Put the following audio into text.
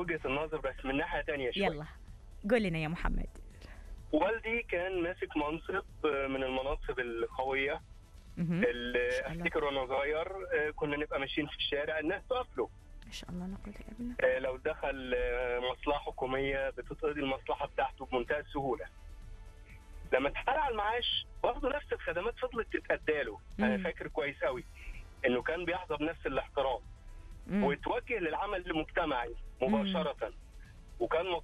وجهه النظر بس من ناحيه تانية شويه يلا قول لنا يا محمد والدي كان ماسك منصب من المناصب القويه مهم. اللي شاء الله. افتكر وانا صغير آه، كنا نبقى ماشيين في الشارع الناس تقف له ما شاء الله لا قوه الا بالله آه، لو دخل آه، مصلحه حكوميه بتتقضي المصلحه بتاعته بمنتهى السهوله لما اتحرق على المعاش برضه نفس الخدمات فضلت تتأدى له انا مم. فاكر كويس قوي انه كان بيحظى بنفس الاحترام مم. وتوجه للعمل المجتمعي مباشره وكان